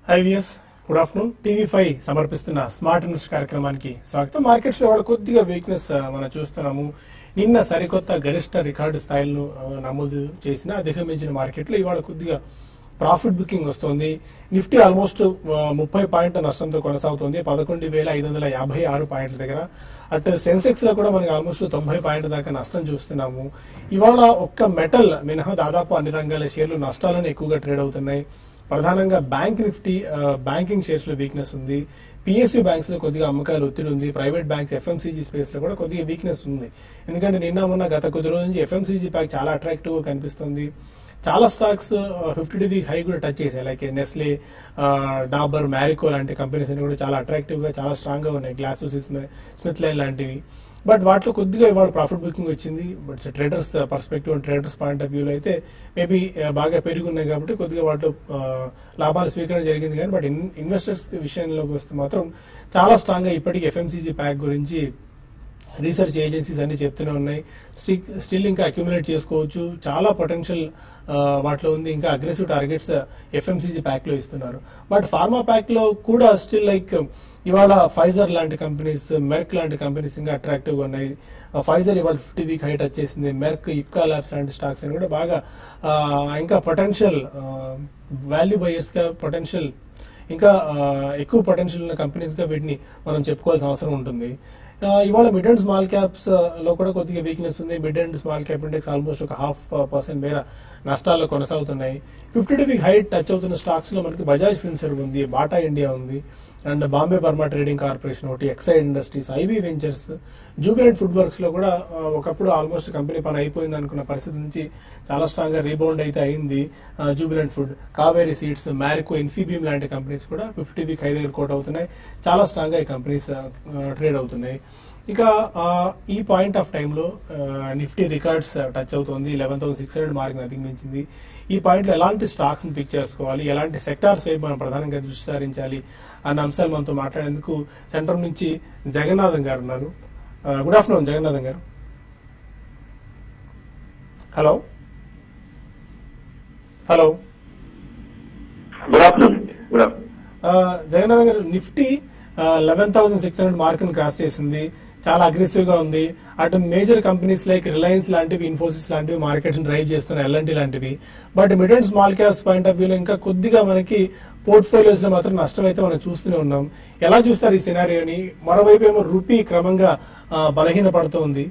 IVS good afternoon TV five సమర్పిస్తున్న smart news కార్యక్రమానికి స్వాగతం మార్కెట్స్ లో ఇవాళ కొద్దిగా వీక్నెస్ మనం చూస్తున్నాము నిన్న సరికొత్త గరిష్ట రికార్డు స్థాయిలను ఆ, నమోదు చేసిన అధిగమించిన మార్కెట్లో ఇవాళ కొద్దిగా ప్రాఫిట్ బుకింగ్ వస్తుంది నిఫ్టీ ఆల్మోస్ట్ ముప్పై పాయింట్ల నష్టంతో కొనసాగుతుంది పదకొండు వేల ఐదు వందల యాభై ఆరు పాయింట్ల దగ్గర అటు సెన్సెక్స్ లో కూడా మనకి ఆల్మోస్ట్ తొంభై పాయింట్ల దాకా నష్టం చూస్తున్నాము ఇవాళ ఒక్క మెటల్ మినహా దాదాపు అన్ని రంగాల షేర్లు నష్టాలను ఎక్కువగా ట్రేడ్ అవుతున్నాయి ప్రధానంగా బ్యాంక్ నిఫ్టీ ఆ, బ్యాంకింగ్ షేర్స్ లో వీక్నెస్ ఉంది పిఎస్యూ బ్యాంక్స్ లో కొద్దిగా అమ్మకాలు ఒత్తిడి ఉంది ప్రైవేట్ బ్యాంక్స్ ఎఫ్ఎంసీజీ స్పేస్ లో కూడా కొద్దిగా వీక్నెస్ ఉంది ఎందుకంటే నిన్న మొన్న గత కొద్ది రోజుల నుంచి ఎఫ్ఎంసీజీ ప్యాక్ చాలా అట్రాక్టివ్ గా కనిపిస్తుంది చాలా స్టాక్స్ ఫిఫ్టీ డిగ్రీ హై కూడా టచ్ చేశాయి లైక్ నెస్లే డాబర్ మ్యారికో లాంటి కంపెనీస్ అన్ని కూడా చాలా అట్రాక్టివ్ గా చాలా స్ట్రాంగ్ గా ఉన్నాయి గ్లాస్ స్మిత్ లైన్ లాంటివి బట్ వాటిలో కొద్దిగా ఇవాళ ప్రాఫిట్ బుకింగ్ వచ్చింది but traders perspective and traders point of వ్యూలో అయితే మేబీ బాగా పెరుగున్నాయి కాబట్టి కొద్దిగా వాటిలో ఆ, లాభాలు స్వీకరణ జరిగింది కానీ బట్ ఇన్వెస్టర్స్ విషయంలోకి వస్తే మాత్రం చాలా స్ట్రాంగ్ గా ఇప్పటికీ ఎఫ్ఎంసీజీ ప్యాక్ గురించి రీసెర్చ్ ఏజెన్సీస్ అన్ని చెప్తూనే ఉన్నాయి స్టిల్ ఇంకా అక్యుములేట్ చేసుకోవచ్చు చాలా పొటెన్షియల్ వాటిలో ఉంది ఇంకా అగ్రెసివ్ టార్గెట్స్ ఎఫ్ఎంసీజీ ప్యాక్ లో ఇస్తున్నారు బట్ ఫార్మా ప్యాక్ లో కూడా స్టిల్ లైక్ ఇవాళ ఫైజర్ లాంటి కంపెనీస్ మెర్క్ లాంటి కంపెనీస్ ఇంకా అట్రాక్టివ్ గా ఉన్నాయి ఫైజర్ ఇవాళ ఫిఫ్టీ వీక్ హైట్ వచ్చేసింది మెర్క్ ఇప్కా ల్యాబ్స్ లాంటి స్టాక్స్ అని కూడా బాగా ఆ, ఇంకా పొటెన్షియల్ వాల్యూ బయర్స్ గా పొటెన్షియల్ ఇంకా ఆ, ఎక్కువ పొటెన్షియల్ ఉన్న కంపెనీస్ గా వీటిని మనం చెప్పుకోవాల్సిన అవసరం ఉంటుంది ఆ, ఇవాళ మిడ్ అండ్ స్మాల్ క్యాప్స్ లో కూడా కొద్దిగా వీక్నెస్ ఉంది mid and small cap index almost ఒక హాఫ్ పర్సెంట్ మేర నష్టాల్లో కొనసాగుతున్నాయి fifty two week height touch అవుతున్న స్టాక్స్ లో మనకి బజాజ్ ఫిన్సర్వ్ ఉంది బాటా ఇండియా ఉంది and Bombay Burma trading corporation ఒకటి Exide industries IB ventures Jubilant food works లో కూడా ఆ, ఒకప్పుడు ఆల్మోస్ట్ కంపెనీ పని అయిపోయింది అనుకున్న పరిస్థితి నుంచి చాలా స్ట్రాంగ్ గా రీబౌండ్ అయితే అయింది Jubilant food Kaveri seeds Marico Infibeam లాంటి కంపెనీస్ కూడా ఫిఫ్టీ వీక్ హై దగ్గర కోట్ అవుతున్నాయి చాలా స్ట్రాంగ్ గా ఈ కంపెనీస్ ట్రేడ్ అవుతున్నాయి ఇక ఆ, ఈ పాయింట్ ఆఫ్ టైంలో నిఫ్టీ రికార్డ్స్ టచ్ అవుతుంది eleven thousand six hundred mark అధిగమించింది ఈ పాయింట్ లో ఎలాంటి స్టాక్స్ ని పిక్ చేసుకోవాలి ఎలాంటి సెక్టార్స్ వైపు మనం ప్రధానంగా దృష్టి సారించాలి అన్న అంశాలు మనతో మాట్లాడేందుకు సెంటర్ నుంచి జగన్నాథం గారు ఉన్నారు good afternoon Jagannatham garu hello hello good afternoon అండి గుడ్ ఆఫ్టర్నూన్ ఆ, Jagannatham garu Nifty eleven thousand six hundred mark ని క్రాస్ చేసింది చాలా అగ్రెసివ్ గా ఉంది అటు మేజర్ కంపెనీస్ లైక్ రిలయన్స్ లాంటివి ఇన్ఫోసిస్ లాంటివి మార్కెట్ డ్రైవ్ చేస్తున్న ఎల్ఎన్టీ లాంటివి but mid and small caps point of వ్యూలో ఇంకా కొద్దిగా మనకి పోర్ట్ఫోలియోస్ లో మాత్రం నష్టం అయితే మనం చూస్తూనే ఉన్నాం ఎలా చూస్తారు ఈ సినారియోని మరోవైపు ఏమో రూపీ క్రమంగా ఆ, బలహీనపడుతోంది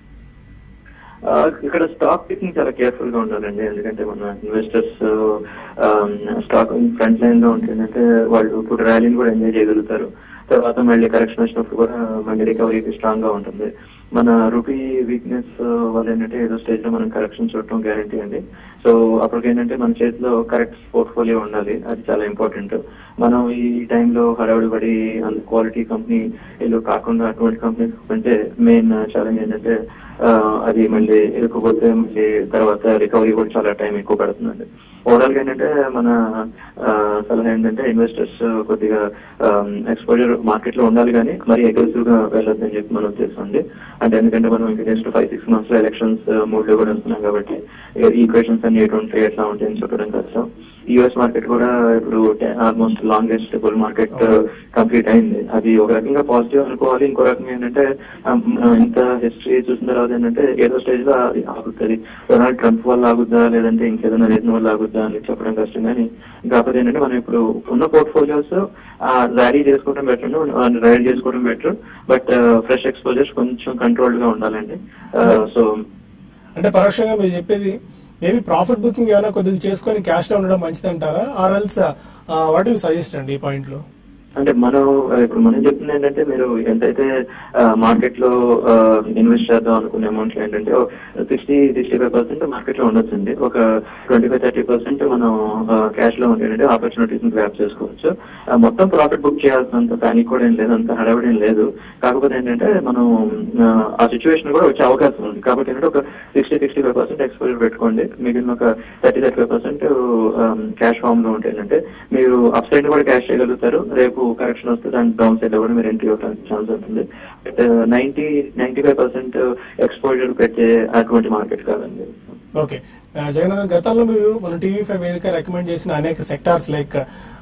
ఆ, ఇక్కడ స్టాక్ పికింగ్ చాలా కేర్ఫుల్ గా ఉండాలండి ఎందుకంటే మన ఇన్వెస్టర్స్ స్టాక్ ఫ్రంట్ లైన్ లో ఉంటుందంటే వాళ్ళు ఇప్పుడు ర్యాలీని కూడా ఎంజాయ్ చేయగలుగుతారు తర్వాత మళ్ళీ కరెక్షన్ వచ్చినప్పుడు కూడా మళ్ళీ రికవరీకి స్ట్రాంగ్ గా ఉంటుంది మన రూపీ వీక్నెస్ వల్ల ఏంటంటే ఏదో స్టేజ్ లో మనం కరెక్షన్ చూడటం గ్యారంటీ అండి సో అప్పటికి ఏంటంటే మన చేతిలో కరెక్ట్ పోర్ట్ఫోలియో ఉండాలి అది చాలా ఇంపార్టెంట్ మనం ఈ టైంలో హడావుడి పడి అంత క్వాలిటీ కంపెనీ వీళ్ళు కాకుండా అటువంటి కంపెనీస్ అంటే మెయిన్ ఛాలెంజ్ ఏంటంటే ఆ, అది మళ్ళీ ఇరుక్కుపోతే మళ్ళీ తర్వాత రికవరీ కూడా చాలా టైం ఎక్కువ పడుతుందండి ఓవరాల్ గా ఏంటంటే మన ఆ, సలహా ఏంటంటే ఇన్వెస్టర్స్ కొద్దిగా ఎక్స్పోజర్ మార్కెట్ లో ఉండాలి కానీ మరి అగ్రెసివ్ గా వెళ్ళొద్దని చెప్పి మన ఉద్దేశం అండి అంటే ఎందుకంటే మనం ఇంకా నెక్స్ట్ ఫైవ్ సిక్స్ మంత్స్ లో ఎలక్షన్స్ మూడ్ లో కూడా వస్తున్నాం కాబట్టి ఈక్వేషన్స్ అన్ని ఎటు ఉంటాయి ఎట్లా ఉంటాయని చెప్పడం కష్టం యుఎస్ మార్కెట్ కూడా ఇప్పుడు almost longest bull market complete అయింది అది ఒక రకంగా పాజిటివ్ అనుకోవాలి ఇంకో రకంగా ఏంటంటే um, uh, ఇంత హిస్టరీ చూసిన తర్వాత ఏంటంటే ఏదో స్టేజ్ లో అది ఆగుతుంది డొనాల్డ్ ట్రంప్ వల్ల ఆగుద్దా లేదంటే ఇంకేదైనా రీజన్ వల్ల ఆగుద్దా అని చెప్పడం కష్టం కానీ కాకపోతే ఏంటంటే మనం ఇప్పుడు ఉన్న పోర్ట్ఫోలియోస్ ర్యాలీ చేసుకోవడం బెటర్ రైడ్ చేసుకోవడం బెటర్ బట్ ఫ్రెష్ ఎక్స్పోజర్స్ కొంచెం కంట్రోల్డ్ గా ఉండాలండి సో అంటే పరోక్షంగా మీరు చెప్పేది మేబీ ప్రాఫిట్ బుకింగ్ ఏమైనా కొద్దిగా చేసుకొని క్యాష్ లో ఉండడం మంచిది అంటారా or else what you suggest అండి ఈ పాయింట్ లో అంటే మనం ఆ, ఇప్పుడు మనం చెప్తుంది ఏంటంటే మీరు ఎంతైతే మార్కెట్ లో ఇన్వెస్ట్ చేద్దాం అనుకునే అమౌంట్ ఏంటంటే sixty sixty five percent market లో ఉండొచ్చండి ఒక ట్వంటీ ఫైవ్ థర్టీ పర్సెంట్ మనం క్యాష్ లో ఉంటే ఆపర్చునిటీస్ గ్రాప్ చేసుకోవచ్చు ఆ, మొత్తం ప్రాఫిట్ బుక్ చేయాల్సినంత ప్యానిక్ కూడా ఏం లేదు అంత హడావిడి ఏం లేదు కాకపోతే ఏంటంటే మనం ఆ, ఆ సిచ్యువేషన్ కూడా వచ్చే అవకాశం ఉంది కాబట్టి ఏంటంటే ఒక sixty sixty five percent exposure పెట్టుకోండి మిగిలిన ఒక thirty thirty five percent cash form లో ఉంటే ఏంటంటే మీరు అప్ సైడ్ కూడా క్యాష్ చేయగలుగుతారు రేపు కరెక్షన్ వస్తే దాని డౌన్ సైడ్ లో కూడా మీరు ఎంట్రీ అవ్వడానికి ఛాన్స్ ఉంటుంది but ninety ninety five percent exposure పెట్టే అటువంటి మార్కెట్ కాదండి ఓకే ఆ, జగన్ గారు, గతంలో మీరు మన టీవీ ఫైవ్ వేదిక రికమెండ్ చేసిన అనేక సెక్టార్స్ లైక్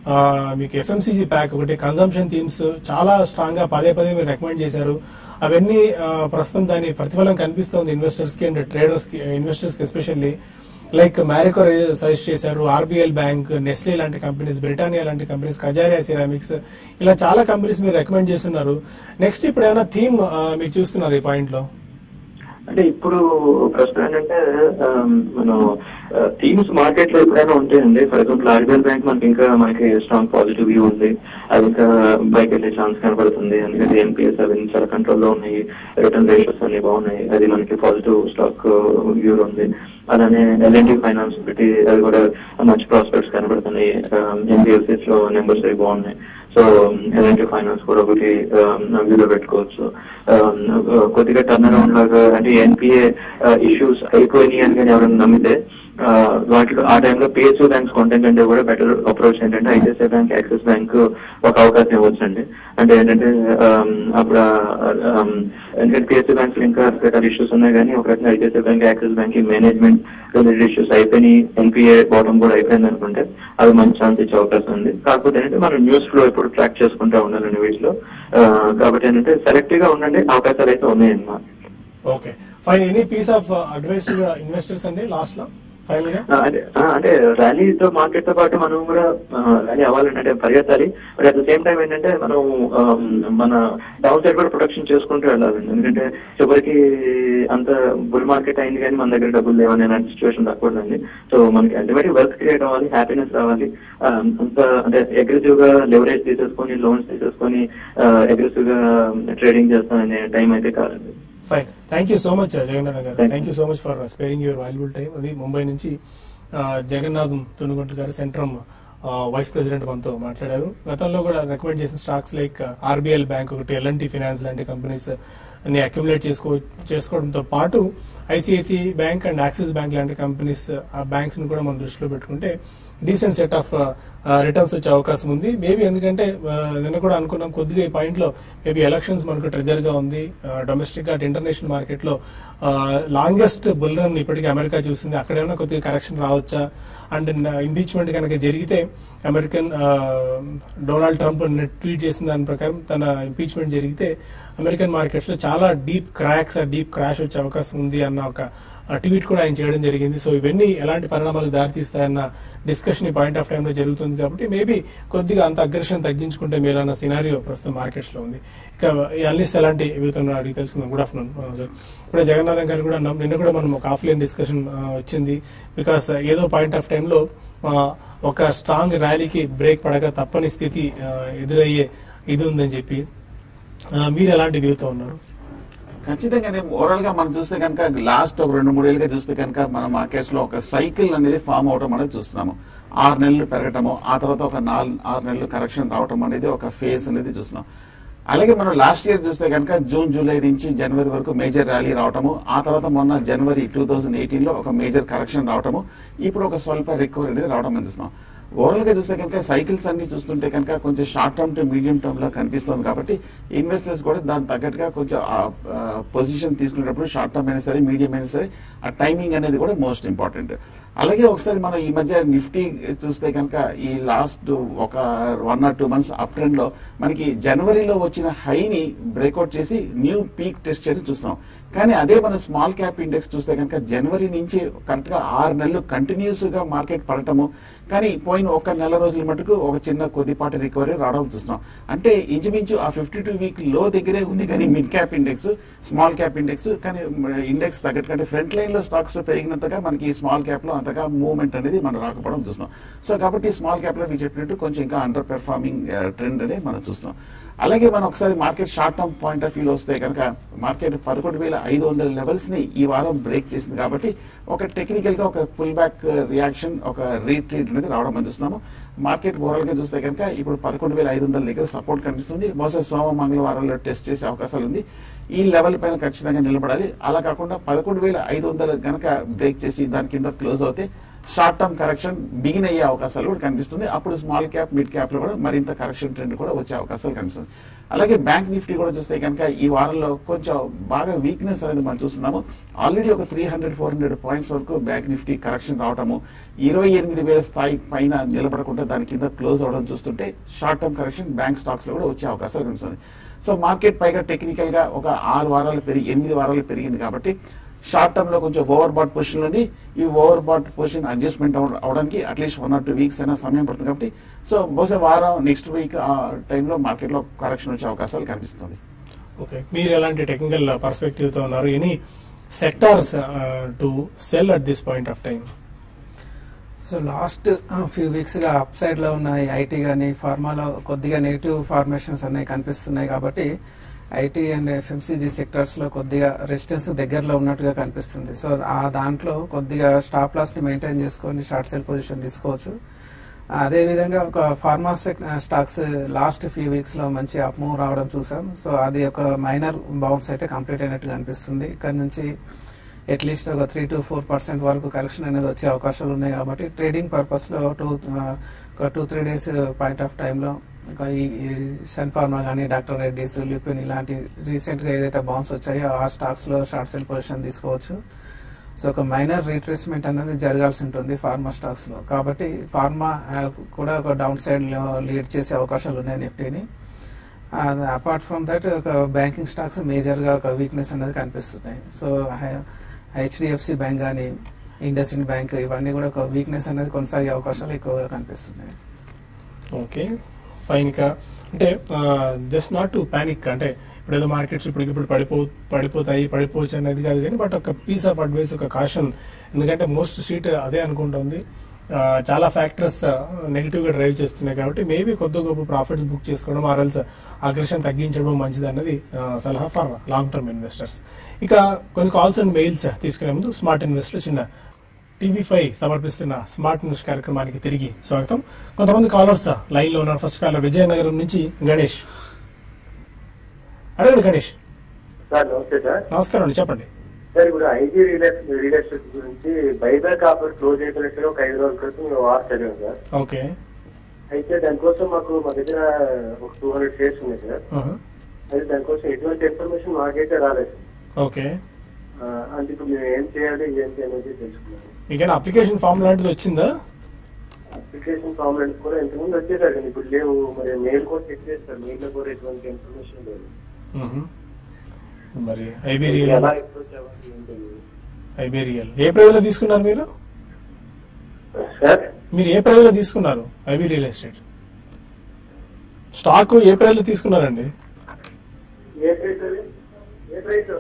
మీకు ఎఫ్ఎంసీజీ ప్యాక్ ఒకటి కన్సంప్షన్ థీమ్స్ చాలా స్ట్రాంగ్ గా పదే పదే మీరు రికమెండ్ చేశారు అవన్నీ ఆ, ప్రస్తుతం దాని ప్రతిఫలం కనిపిస్తోంది ఇన్వెస్టర్స్ కి అండ్ ట్రేడర్స్ కి ఇన్వెస్టర్స్ కి ఎస్పెషల్లీ లైక్ మ్యారికో సజెస్ట్ చేశారు ఆర్బీఎల్ బ్యాంక్ నెస్లే లాంటి కంపెనీస్ బ్రిటానియా లాంటి కంపెనీస్ కజారియా సిరామిక్స్ ఇలా చాలా కంపెనీస్ మీరు రికమెండ్ చేస్తున్నారు నెక్స్ట్ ఇప్పుడు ఏమైనా థీమ్ మీరు చూస్తున్నారు ఈ పాయింట్ లో అంటే ఇప్పుడు ప్రశ్న ఏంటంటే ఆమ్, మనం థీమ్స్ మార్కెట్ లో ఎప్పుడైనా ఉంటాయండి ఫర్ ఎగ్జాంపుల్ ఆర్బీఎల్ బ్యాంక్ మనకి ఇంకా మనకి స్ట్రాంగ్ పాజిటివ్ వ్యూ ఉంది అది ఇంకా బైక్ వెళ్ళే ఛాన్స్ కనబడుతుంది ఎందుకంటే ఎన్పిఎస్ అవి చాలా కంట్రోల్లో ఉన్నాయి రిటర్న్ రేషియోస్ అన్ని బాగున్నాయి అది మనకి పాజిటివ్ స్టాక్ వ్యూ ఉంది అలానే ఎల్ఎన్డి ఫైనాన్స్ ఒకటి అది కూడా మంచి ప్రాస్పెక్ట్స్ కనబడుతున్నాయి ఎన్బిఎఫ్సిస్ లో నెంబర్స్ అవి బాగున్నాయి సో ఎల్ఎన్టీ ఫైనాన్స్ కూడా ఒకటి వ్యూలో పెట్టుకోవచ్చు Um, కొద్దిగా టర్న్ అరౌండ్ లాగా అంటే ఎన్పిఏ ఇష్యూస్ అయిపోయినాయి అని కానీ ఎవరైనా నమ్మితే uh, వాటిలో ఆ టైంలో పిఎస్యూ బ్యాంక్స్ కొంటే కంటే కూడా బెటర్ అప్రోచ్ ఏంటంటే ఐసిఐసిఐ బ్యాంక్ యాక్సిస్ బ్యాంక్ ఒక అవకాశం ఇవ్వచ్చండి అంటే ఏంటంటే um, అప్పుడు um, ఎందుకంటే పిఎస్యూ బ్యాంక్స్ ఇంకా రకరకాల ఇష్యూస్ ఉన్నాయి కానీ ఒక రకంగా ICICI bank Axis bank management related issues అయిపోయినాయి ఎన్పిఏ బాటం కూడా అయిపోయింది అనుకుంటే అది మంచి ఛాన్స్ ఇచ్చే అవకాశం ఉంది కాకపోతే ఏంటంటే మనం న్యూస్ ఫ్లో ఎప్పుడు ట్రాక్ చేసుకుంటూ ఉండాలండి వీటిలో ఆ, కాబట్టి ఏంటంటే సెలెక్టివ్ గా ఉండండి అవకాశాలు అయితే ఉన్నాయన్నమాట okay fine any piece of advice investors అండి లాస్ట్ లో ఫైనల్ గా ఆ, అంటే ఆ, అంటే ర్యాలీతో మార్కెట్ తో పాటు మనం కూడా ర్యాలీ అవ్వాలంటే అంటే పరిగెత్తాలి but at the same time ఏంటంటే మనం ఆ, మన డౌన్ సైడ్ కూడా ప్రొటెక్షన్ చేసుకుంటూ వెళ్ళాలండి ఎందుకంటే చివరికి అంత బుల్ మార్కెట్ అయింది కానీ మన దగ్గర డబ్బులు లేవని అలాంటి సిచ్యువేషన్ రాకూడదండి సో మనకి అల్టిమేట్ వర్క్ క్రియేట్ అవ్వాలి హ్యాపీనెస్ రావాలి ఆ, అంత అంటే అగ్రెసివ్ గా లెవరేజ్ తీసేసుకొని లోన్స్ తీసేసుకొని అగ్రెసివ్ గా ట్రేడింగ్ చేస్తామనే టైం అయితే కాదండి fine thank you so much Jagannath garu Thank you. Thank you so much for sparing your valuable time అది ముంబై నుంచి ఆ, జగన్నాథం తునుగుంట గారు సెంట్రమ్ వైస్ ప్రెసిడెంట్ మనతో మాట్లాడారు గతంలో కూడా రికమెండ్ చేసిన స్టాక్స్ లైక్ ఆర్బీఎల్ బ్యాంక్ ఒకటి ఎల్ఎన్టీ ఫినాన్స్ లాంటి కంపెనీస్ ని అక్యుములేట్ చేసుకో చేసుకోవడంతో పాటు ICICI bank and Axis bank లాంటి కంపెనీస్ ఆ బ్యాంక్స్ ని కూడా మనం దృష్టిలో పెట్టుకుంటే డీసెంట్ సెట్ ఆఫ్ రిటర్న్స్ వచ్చే అవకాశం ఉంది మేబీ ఎందుకంటే ఆ, నిన్న కూడా అనుకున్నాం కొద్దిగా ఈ పాయింట్ లో మేబీ ఎలక్షన్స్ మనకు ట్రెజర్ గా ఉంది డొమెస్టిక్ గా ఇంటర్నేషనల్ మార్కెట్ లో లాంగెస్ట్ బుల్ రన్ ఇప్పటికీ అమెరికా చూసింది అక్కడ ఏమైనా కొద్దిగా కరెక్షన్ రావచ్చా అండ్ ఇంపీచ్మెంట్ కనుక జరిగితే అమెరికన్ డొనాల్డ్ ట్రంప్ ట్వీట్ చేసిన దాని ప్రకారం తన ఇంపీచ్మెంట్ జరిగితే అమెరికన్ మార్కెట్స్ లో చాలా డీప్ క్రాక్స్ డీప్ క్రాష్ వచ్చే అవకాశం ఉంది అన్న ఒక ట్వీట్ కూడా ఆయన చేయడం జరిగింది సో ఇవన్నీ ఎలాంటి పరిణామాలకు దారితీస్తాయన్న డిస్కషన్ ఈ పాయింట్ ఆఫ్ టైం లో జరుగుతుంది కాబట్టి మేబీ కొద్దిగా అంత అగ్రెషన్ తగ్గించుకుంటే మేలన్న సినారియో ప్రస్తుతం మార్కెట్స్ లో ఉంది ఇక ఈ అన్లిస్ ఎలాంటి విధంగా అడిగి తెలుసుకుందాం గుడ్ ఆఫ్టర్నూన్ సార్ ఇప్పుడే జగన్నాథం గారు కూడా అన్నాం నిన్న కూడా మనం ఒక ఆఫ్లైన్ డిస్కషన్ వచ్చింది బికాస్ ఏదో పాయింట్ ఆఫ్ టైంలో ఒక స్ట్రాంగ్ ర్యాలీకి బ్రేక్ పడక తప్పని స్థితి ఆ, ఎదురయ్యే ఇది ఉందని చెప్పి ఆ, మీరు ఎలాంటి వ్యూతో ఉన్నారు ఖచ్చితంగా ఓవరాల్ గా మనం చూస్తే కనుక లాస్ట్ ఒక రెండు మూడేళ్ళుగా చూస్తే కనుక మన మార్కెట్స్ లో ఒక సైకిల్ అనేది ఫామ్ అవడం అనేది చూస్తున్నాము ఆరు నెలలు పెరగటము ఆ తర్వాత ఒక నాలుగు ఆరు నెలలు కరెక్షన్ రావటం అనేది ఒక ఫేజ్ అనేది చూస్తున్నాం అలాగే మనం లాస్ట్ ఇయర్ చూస్తే కనుక జూన్ జూలై నుంచి జనవరి వరకు మేజర్ ర్యాలీ రావటము ఆ తర్వాత మొన్న జనవరి టూ థౌసండ్ ఎయిటీన్ లో ఒక మేజర్ కరెక్షన్ రావటము ఇప్పుడు ఒక స్వల్ప రికవరీ అనేది రావడం అనేది చూస్తున్నాం ఓవరాల్ గా చూస్తే కనుక సైకిల్స్ అన్ని చూస్తుంటే కనుక కొంచెం short term to medium term లో కనిపిస్తుంది కాబట్టి ఇన్వెస్టర్స్ కూడా దాని తగ్గట్టుగా కొంచెం పొజిషన్ తీసుకునేటప్పుడు షార్ట్ టర్మ్ అయినా సరే మీడియం అయినా సరే ఆ టైమింగ్ అనేది కూడా మోస్ట్ ఇంపార్టెంట్ అలాగే ఒకసారి మనం ఈ మధ్య నిఫ్టీ చూస్తే కనుక ఈ లాస్ట్ ఒక one or two months up trend లో మనకి జనవరిలో వచ్చిన హైని బ్రేక్అవుట్ చేసి న్యూ పీక్ టెస్ట్ చేయడం చూస్తున్నాం కానీ అదే మన స్మాల్ క్యాప్ ఇండెక్స్ చూస్తే కనుక జనవరి నుంచి కరెక్ట్ గా ఆరు నెలలు కంటిన్యూస్ గా మార్కెట్ పడటము కానీ పోయిన ఒక నెల రోజుల మటుకు ఒక చిన్న కొద్దిపాటి రికవరీ రావడం చూస్తున్నాం అంటే ఇంచుమించు ఆ ఫిఫ్టీ టూ వీక్ లో దగ్గరే ఉంది కానీ mid cap index small cap index కానీ ఇండెక్స్ తగ్గట్టు కంటే ఫ్రంట్ లైన్ లో స్టాక్స్ పెరిగినంతగా మనకి స్మాల్ క్యాప్ లో అంతగా మూవ్మెంట్ అనేది మనం రాకపోవడం చూస్తున్నాం సో కాబట్టి స్మాల్ క్యాప్ లో మీరు చెప్పినట్టు కొంచెం ఇంకా అండర్ పెర్ఫార్మింగ్ ట్రెండ్ అనేది మనం చూస్తున్నాం అలాగే మనం ఒకసారి market short term point of వ్యూలో వస్తే కనుక మార్కెట్ పదకొండు వేల ఐదు వందల లెవెల్స్ ని ఈ వారం బ్రేక్ చేసింది కాబట్టి ఒక టెక్నికల్ గా ఒక ఫుల్ బ్యాక్ రియాక్షన్ ఒక రీట్రీట్ అనేది రావడం మనం చూస్తున్నాము మార్కెట్ ఓవరాల్ గా చూస్తే కనుక ఇప్పుడు పదకొండు వేల ఐదు వందల దగ్గర సపోర్ట్ కనిపిస్తుంది బహుశా సోమ మంగళవారంలో టెస్ట్ చేసే అవకాశాలు ఉంది ఈ లెవెల్ పైన ఖచ్చితంగా నిలబడాలి అలా కాకుండా పదకొండు వేల ఐదు వందలు గనక బ్రేక్ చేసి దాని కింద క్లోజ్ అవుతే షార్ట్ టర్మ్ కరెక్షన్ బిగిన్ అయ్యే అవకాశాలు కూడా కనిపిస్తుంది అప్పుడు స్మాల్ క్యాప్ మిడ్ క్యాప్ లో కూడా మరింత కరెక్షన్ ట్రెండ్ కూడా వచ్చే అవకాశాలు కనిపిస్తుంది అలాగే బ్యాంక్ నిఫ్టీ కూడా చూస్తే కనుక ఈ వారంలో కొంచెం బాగా వీక్నెస్ అనేది మనం చూస్తున్నాము ఆల్రెడీ ఒక three hundred four hundred points వరకు బ్యాంక్ నిఫ్టీ కరెక్షన్ రావడము ఇరవై ఎనిమిది వేల స్థాయి పైన నిలబడకుండా దాని కింద క్లోజ్ అవడం చూస్తుంటే short term correction bank stocks లో కూడా వచ్చే అవకాశం కనిపిస్తుంది సో మార్కెట్ పైగా టెక్నికల్ గా ఒక ఆరు వారాలు పెరిగి ఎనిమిది వారాలు పెరిగింది కాబట్టి షార్ట్ టర్మ్ లో కొంచెం ఓవర్ బాట్ పొజిషన్ ఉంది ఈ ఓవర్ బాట్ పొజిషన్ అడ్జస్ట్మెంట్ అవడానికి at least one or two weeks అయినా సమయం పడుతుంది కాబట్టి సో బహుశా వారం నెక్స్ట్ వీక్ ఆ టైంలో మార్కెట్ లో కరెక్షన్ వచ్చే అవకాశాలు కనిపిస్తుంది ఓకే మీరు ఎలాంటి టెక్నికల్ పర్స్పెక్టివ్ తో ఉన్నారు any sectors to sell at this point of time so last few weeks గా అప్ సైడ్ లో ఉన్న ఐటీ గానీ ఫార్మాలో కొద్దిగా నెగిటివ్ ఫార్మేషన్స్ అనేవి కనిపిస్తున్నాయి కాబట్టి ఐటీ అండ్ ఎఫ్ఎంసీజీ సెక్టర్స్ లో కొద్దిగా రెసిస్టెన్స్ దగ్గరలో ఉన్నట్టుగా కనిపిస్తుంది సో ఆ దాంట్లో కొద్దిగా స్టాప్ లాస్ ని మెయింటైన్ చేసుకొని షార్ట్ సెల్ పొజిషన్ తీసుకోవచ్చు అదే విధంగా ఒక pharma stocks last few weeks లో మంచి అప్ మూవ్ రావడం చూసాం సో అది ఒక మైనర్ బౌన్స్ అయితే కంప్లీట్ అయినట్టుగా అనిపిస్తుంది ఇక్కడ నుంచి అట్లీస్ట్ ఒక త్రీ టు ఫోర్ పర్సెంట్ వరకు కరెక్షన్ అనేది వచ్చే అవకాశాలు ఉన్నాయి కాబట్టి ట్రేడింగ్ పర్పస్ లో టూ ఒక two three days point of టైంలో ఇంకా ఈ సన్ ఫార్మా కానీ డాక్టర్ రెడ్డిస్ లిపిన్ ఇలాంటి రీసెంట్ గా ఏదైతే బౌన్స్ వచ్చాయో ఆ స్టాక్స్ లో షార్ట్ సెల్ పొజిషన్ తీసుకోవచ్చు సో ఒక మైనర్ రీట్రేస్మెంట్ అనేది జరగాల్సి ఉంటుంది ఫార్మా స్టాక్స్ లో కాబట్టి ఫార్మా ఆ, కూడా ఒక డౌన్ సైడ్ లో లీడ్ చేసే అవకాశాలు ఉన్నాయి నిఫ్టీని అపార్ట్ ఫ్రమ్ దట్ ఒక బ్యాంకింగ్ స్టాక్స్ మేజర్ గా ఒక వీక్నెస్ అనేది కనిపిస్తున్నాయి సో హెచ్డిఎఫ్సి బ్యాంక్ కానీ ఇండస్ ఇండ్ బ్యాంక్ ఇవన్నీ కూడా ఒక వీక్నెస్ అనేది కొనసాగే అవకాశాలు ఎక్కువగా కనిపిస్తున్నాయి ఓకే ఫైన్ గా అంటే జస్ట్ నాట్ టు పానిక్ అంటే ఇప్పుడు ఏదో మార్కెట్స్ ఇప్పుడు ఇప్పుడు పడిపో పడిపోతాయి పడిపోవచ్చు అనేది కాదు కానీ బట్ ఒక పీస్ ఆఫ్ అడ్వైస్ ఒక కాషన్ ఎందుకంటే మోస్ట్ సీట్ అదే అనుకుంటుంది ఆ, చాలా ఫ్యాక్టర్స్ నెగిటివ్ గా డ్రైవ్ చేస్తున్నాయి కాబట్టి మేబీ కొద్ది గొప్ప ప్రాఫిట్స్ బుక్ చేసుకోవడం ఆర్ఎల్స్ ఆకర్షణ తగ్గించడం మంచిది అన్నది ఆ, సలహా ఫర్ లాంగ్ టర్మ్ ఇన్వెస్టర్స్ ఇక కొన్ని కాల్స్ అండ్ మెయిల్స్ తీసుకునే ముందు స్మార్ట్ ఇన్వెస్టర్ చిన్న టీవీ ఫైవ్ సమర్పిస్తున్న స్మార్ట్ న్యూస్ కార్యక్రమానికి తిరిగి స్వాగతం కొంతమంది కాలర్స్ లైన్ లో ఉన్నారు ఫస్ట్ కాలర్ విజయనగరం నుంచి గణేష్ అడగండి గణేష్ సార్ నమస్తే సార్ నమస్కారం అండి చెప్పండి సార్ ఇప్పుడు ఐజీ రియల్ రియల్ ఎస్టేట్ గురించి బైబ్యాక్ ఆఫర్ క్లోజ్ అయిపోయినట్టుగా ఒక ఐదు రోజుల క్రితం మేము వార్ చదివాం సార్ ఓకే అయితే దానికోసం మాకు మా దగ్గర ఒక టూ హండ్రెడ్ షేర్స్ ఉన్నాయి సార్ ఆహా. అయితే దానికోసం ఎటువంటి ఇన్ఫర్మేషన్ మాకైతే రాలేదు ఓకే ఆ, అంటే ఇప్పుడు మేము ఏం చేయాలి ఏంటి అనేది తెలుసుకున్నాను మీకైనా అప్లికేషన్ ఫామ్ లాంటిది వచ్చిందా అప్లికేషన్ ఫామ్ అనేది కూడా ఇంతకుముందు వచ్చేసారు కానీ ఇప్పుడు లేవు మరి మెయిల్ కూడా చెక్ చేస్తారు మెయిల్ లో కూడా ఎటువంటి ఇన్ఫర్మేషన్ లేదు మ్మ్. మరి ఐబీరియల్ ఎలా అప్రోచ్ అవ్వాలి ఏంటి అనేది. ఐబీరియల్ ఏ ప్రైజ్ లో తీసుకున్నారు మీరు సార్ మీరు ఏ ప్రైజ్ లో తీసుకున్నారు ఐబీ రియల్ ఎస్టేట్ స్టాక్ ఏ ప్రైజ్ లో తీసుకున్నారండి ఏ ప్రైస్ అది ఏ price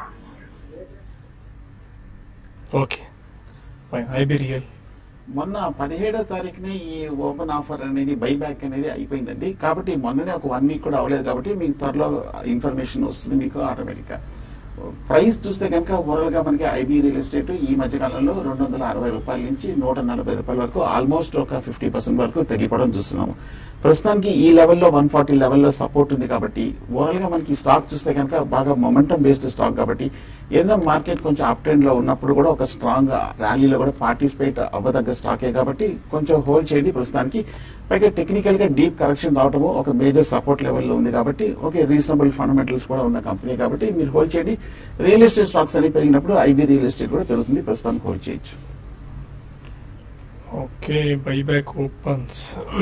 okay fine IB real మొన్న పదిహేడో తారీఖునే ఈ ఓపెన్ ఆఫర్ అనేది బైబ్యాక్ అనేది అయిపోయిందండి కాబట్టి మొన్ననే ఒక వన్ వీక్ కూడా అవ్వలేదు కాబట్టి మీకు త్వరలో ఇన్ఫర్మేషన్ వస్తుంది మీకు ఆటోమేటిక్ గా ప్రైస్ చూస్తే కనుక ఓవరాల్ గా మనకి ఐబీ రియల్ ఎస్టేట్ ఈ మధ్య కాలంలో రెండు వందల అరవై రూపాయల నుంచి నూట నలభై రూపాయల వరకు ఆల్మోస్ట్ ఒక ఫిఫ్టీ పర్సెంట్ వరకు తగ్గిపోవడం చూస్తున్నాము ప్రస్తుతానికి ఈ లెవెల్లో వన్ ఫార్టీ లెవెల్లో సపోర్ట్ ఉంది కాబట్టి ఓవరాల్ గా మనకి స్టాక్ చూస్తే కనుక బాగా మొమెంటం బేస్డ్ స్టాక్ కాబట్టి ఏదైనా మార్కెట్ కొంచెం అప్ ట్రెండ్ లో ఉన్నప్పుడు కూడా ఒక స్ట్రాంగ్ ర్యాలీలో కూడా పార్టిసిపేట్ అవ్వదగ్గ స్టాకే కాబట్టి కొంచెం హోల్డ్ చేయండి ప్రస్తుతానికి పైగా టెక్నికల్ గా డీప్ కరెక్షన్ రావడము ఒక మేజర్ సపోర్ట్ లెవెల్లో ఉంది కాబట్టి ఓకే రీజనబుల్ ఫండమెంటల్స్ కూడా ఉన్న కంపెనీ కాబట్టి మీరు హోల్డ్ చేయండి రియల్ ఎస్టేట్ స్టాక్స్ అని పెరిగినప్పుడు ఐబీ రియల్ ఎస్టేట్ కూడా పెరుగుతుంది ప్రస్తుతానికి హోల్డ్ చేయొచ్చు ఓకే బైబ్యాక్ ఓపెన్స్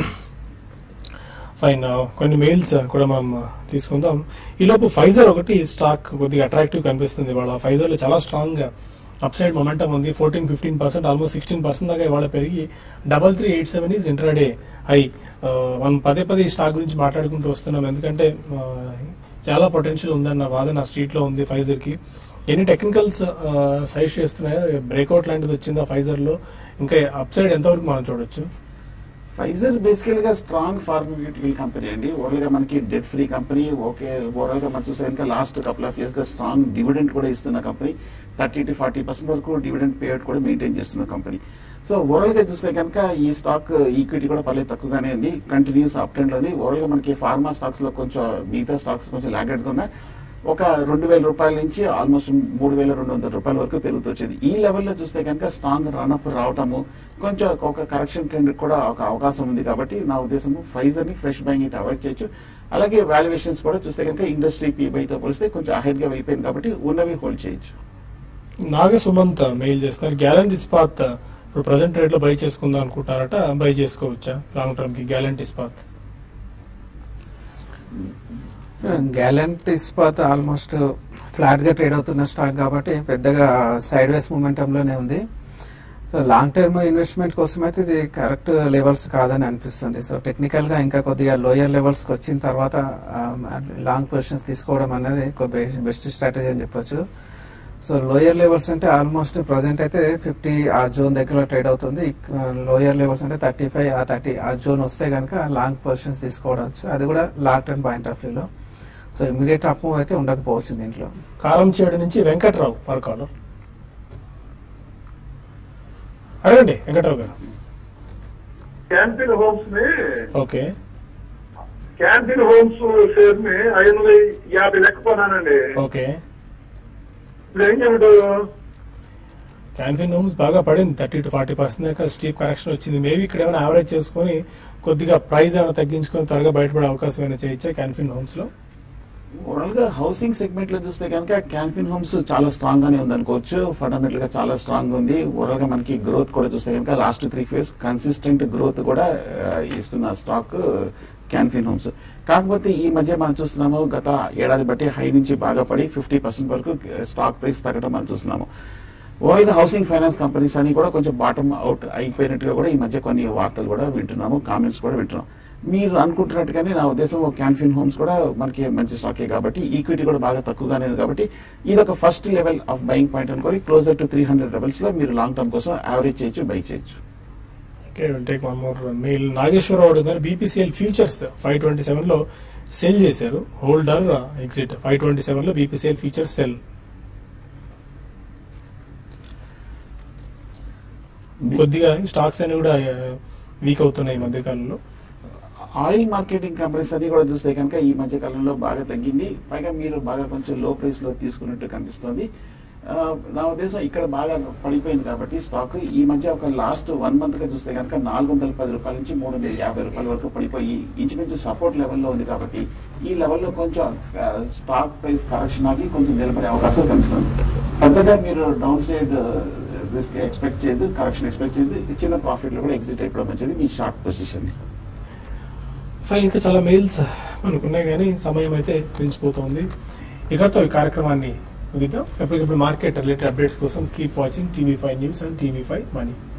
ఫైన్ కొన్ని మెయిల్స్ కూడా మనం తీసుకుందాం ఈలోపు ఫైజర్ ఒకటి స్టాక్ కొద్దిగా అట్రాక్టివ్ కనిపిస్తుంది ఇవాళ ఫైజర్ లో చాలా స్ట్రాంగ్ అప్ సైడ్ మొమెంటం ఉంది fourteen fifteen percent almost sixteen percent దాకా ఇవాళ పెరిగి double three eight seven is intraday high మనం పదే పదే ఈ స్టాక్ గురించి మాట్లాడుకుంటూ వస్తున్నాం ఎందుకంటే ఆ, చాలా పొటెన్షియల్ ఉందన్న వాదన స్ట్రీట్ లో ఉంది ఫైజర్ కి ఎన్ని టెక్నికల్స్ సైజ్ చేస్తున్నాయో బ్రేక్అవుట్ లాంటిది వచ్చిందా ఫైజర్ లో ఇంకా అప్ సైడ్ ఎంతవరకు మనం చూడొచ్చు ఫైజర్ బేసికల్ గా స్ట్రాంగ్ ఫార్మస్యూటికల్ కంపెనీ అండి ఓవరాల్ గా మనకి debt free company okay overall గా మనం చూస్తే ఇంకా లాస్ట్ కపుల్ ఆఫ్ ఇయర్స్ గా స్ట్రాంగ్ డివిడెంట్ కూడా ఇస్తున్న company thirty to forty percent వరకు డివిడెంట్ పేఅవుట్ కూడా మెయింటైన్ చేస్తున్న కంపెనీ సో ఓవరాల్ గా చూస్తే కనుక ఈ స్టాక్ ఈక్విటీ కూడా పర్లేదు తక్కువగానే ఉంది కంటిన్యూస్ అప్ ట్రెండ్ ఉంది ఓవరాల్ గా మనకి ఫార్మా స్టాక్స్ లో కొంచెం మిగతా స్టాక్స్ కొంచెం లాగెడ్ ఉన్నాయి ఒక రెండు వేల రూపాయల నుంచి ఆల్మోస్ట్ మూడు వేల రెండు వందల రూపాయల వరకు పెరుగుతూ వచ్చింది ఈ లెవెల్లో చూస్తే కనుక స్ట్రాంగ్ రన్అప్ రావటము కొంచెం ఒక కరెక్షన్ ట్రెండ్ కూడా ఒక అవకాశం ఉంది కాబట్టి నా ఉద్దేశం ఫైజర్ ని ఫ్రెష్ బ్యాంక్ అయితే అవాయిడ్ చేయొచ్చు అలాగే వాల్యుయేషన్స్ కూడా చూస్తే కనుక ఇండస్ట్రీ పీబైతో పోలిస్తే కొంచెం అహెడ్ గా వెళ్ళిపోయింది కాబట్టి ఉన్నవి హోల్డ్ చేయొచ్చు నాగ సుమంత్ మెయిల్ చేస్తున్నారు గ్యారంటీ ఇస్పాత్ ఇప్పుడు ప్రజెంట్ రేట్ లో బై చేసుకుందాం అనుకుంటారట బై చేసుకోవచ్చా లాంగ్ టర్మ్ కి గ్యారంటీ Ispat Gallantt Ispat almost flat గా ట్రేడ్ అవుతున్న స్టాక్ కాబట్టి పెద్దగా సైడ్ వేస్ మూమెంటం లోనే ఉంది సో లాంగ్ టర్మ్ ఇన్వెస్ట్మెంట్ కోసం అయితే ఇది కరెక్ట్ లెవెల్స్ కాదని అనిపిస్తుంది సో టెక్నికల్ గా ఇంకా కొద్దిగా లోయర్ లెవెల్స్ కి వచ్చిన తర్వాత లాంగ్ పొజిషన్స్ తీసుకోవడం అనేది బెస్ట్ స్ట్రాటజీ అని చెప్పొచ్చు సో లోయర్ లెవెల్స్ అంటే ఆల్మోస్ట్ ప్రజెంట్ అయితే ఫిఫ్టీ ఆ జోన్ దగ్గర ట్రేడ్ అవుతుంది లోయర్ లెవెల్స్ అంటే థర్టీ ఫైవ్ ఆ థర్టీ ఆ జోన్ వస్తే కనుక లాంగ్ పొజిషన్స్ తీసుకోవచ్చు అది కూడా లాంగ్ టర్మ్ పాయింట్ ఆఫ్ వ్యూలో సో ఇమీడియట్ అప్ మూవ్ అయితే ఉండకపోవచ్చు దీంట్లో కారం చేడు నుంచి వెంకట్రావు మరొకరు అడగండి వెంకట్రావు గారు క్యాంటీన్ హోమ్స్ ని ఓకే క్యాంటీన్ హోమ్స్ షేర్ ని ఐదు వందల యాభై లెక్క కొన్నానండి ఓకే ఇప్పుడు ఏం చేయమంటారు క్యాన్ఫిన్ హోమ్స్ బాగా పడింది థర్టీ టు ఫార్టీ పర్సెంట్ దాకా స్టీప్ కరెక్షన్ వచ్చింది మేబీ ఇక్కడ ఏమైనా యావరేజ్ చేసుకొని కొద్దిగా ప్రైస్ ఏమైనా తగ్గించుకొని త్వరగా బయటపడే అవకాశం ఏమైనా చేయొచ్చా క్యాన్ఫిన్ హోమ్స్ లో ఓవరాల్ గా హౌసింగ్ సెగ్మెంట్ లో చూస్తే కనుక క్యాన్ఫిన్ హోమ్స్ చాలా స్ట్రాంగ్ గానే ఉంది అనుకోవచ్చు ఫండమెంటల్ గా చాలా స్ట్రాంగ్ ఉంది ఓవరాల్ గా మనకి గ్రోత్ కూడా చూస్తే కనుక last three phase consistent growth కూడా ఆ, ఇస్తున్న స్టాక్ క్యాన్ఫిన్ హోమ్స్ కాకపోతే ఈ మధ్య మనం చూస్తున్నాము గత ఏడాది బట్టి హై నుంచి బాగా పడి ఫిఫ్టీ పర్సెంట్ వరకు స్టాక్ ప్రైస్ తగ్గడం మనం చూస్తున్నాము ఓవరాల్ గా హౌసింగ్ ఫైనాన్స్ కంపెనీస్ అని కూడా కొంచెం బాటమ్ అవుట్ అయిపోయినట్టుగా కూడా ఈ మధ్య కొన్ని వార్తలు కూడా వింటున్నాము కామెంట్స్ కూడా వింటున్నాం మీరు అనుకుంటున్నట్టుగానే నా ఉద్దేశం క్యాన్ఫిన్ హోమ్స్ కూడా మనకి మంచి స్టాకే కాబట్టి ఈక్విటీ కూడా బాగా తక్కువగానే ఉంది కాబట్టి ఇది ఒక first level of buying point అనుకోని closer to three hundred levels లో మీరు లాంగ్ టర్మ్ కోసం యావరేజ్ చేయొచ్చు బై చేయొచ్చు okay take one more mail Nageswararao అడుగుతున్నారు BPCL futures five twenty seven లో సెల్ చేశారు holder exit five twenty seven లో బీపీసీఎల్ ఫ్యూచర్స్ సెల్ కొద్దిగా స్టాక్స్ అన్ని కూడా వీక్ అవుతున్నాయి ఈ మధ్య కాలంలో ఆయిల్ మార్కెటింగ్ కంపెనీస్ అన్ని కూడా చూస్తే కనుక ఈ మధ్య కాలంలో బాగా తగ్గింది పైగా మీరు బాగా కొంచెం లో ప్రైస్ లో తీసుకున్నట్టు కనిపిస్తుంది ఆ, నా ఉద్దేశం ఇక్కడ బాగా పడిపోయింది కాబట్టి స్టాక్ ఈ మధ్య ఒక లాస్ట్ వన్ మంత్ గా చూస్తే కనుక నాలుగు వందల పది రూపాయల నుంచి మూడు వందల యాభై రూపాయల వరకు పడిపోయి ఇంచుమించు సపోర్ట్ లెవెల్లో ఉంది కాబట్టి ఈ లెవెల్లో కొంచెం ఆ, స్టాక్ ప్రైస్ కరెక్షన్ ఆగి కొంచెం నిలబడే అవకాశం కనిపిస్తుంది పెద్దగా మీరు డౌన్ సైడ్ రిస్క్ ఎక్స్పెక్ట్ చేయదు కరెక్షన్ ఎక్స్పెక్ట్ చేయదు చిన్న ప్రాఫిట్ లో కూడా ఎగ్జిట్ అయిపోవడం మంచిది మీ షార్ట్ పొజిషన్ ఫైన్ ఇంకా చాలా మెయిల్స్ మనకున్నాయి కానీ సమయం అయితే పెంచిపోతోంది ఇకతో ఈ కార్యక్రమాన్ని ముగిద్దాం ఎప్పటికప్పుడు మార్కెట్ రిలేటెడ్ అప్డేట్స్ కోసం keep watching TV five news and TV five money